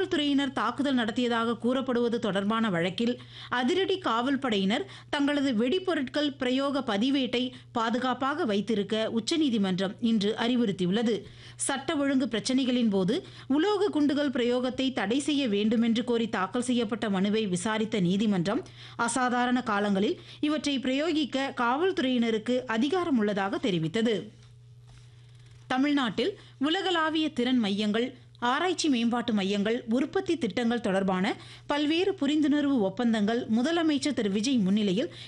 காவல்துறையினர் தாக்குதல் நடத்தியதாக கூறப்படுவது தொடர்பான வழக்கில் அதிரடி காவல்படையினர் தங்களது வெடிபொருட்கள் பிரயோக பதிவேட்டை பாதுகாப்பாக வைத்திருக்க உச்சநீதிமன்றம் இன்று அறிவுறுத்தியுள்ளது சட்ட ஒழுங்கு பிரச்சினைகளின் போது உலோக குண்டுகள் பிரயோகத்தை தடை செய்ய வேண்டுமென்று கோரி தாக்கல் செய்யப்பட்ட மனுவை விசாரித்த நீதிமன்றம் அசாதாரண காலங்களில் இவற்றை பிரயோகிக்க காவல்துறையினருக்கு அதிகாரம் உள்ளதாக தெரிவித்தது தமிழ்நாட்டில் உலகளாவிய திறன் மையங்கள் ஆராய்ச்சி மேம்பாட்டு மையங்கள் உற்பத்தி திட்டங்கள் தொடர்பான பல்வேறு புரிந்துணர்வு ஒப்பந்தங்கள் முதலமைச்சர் திரு விஜய் முன்னிலையில்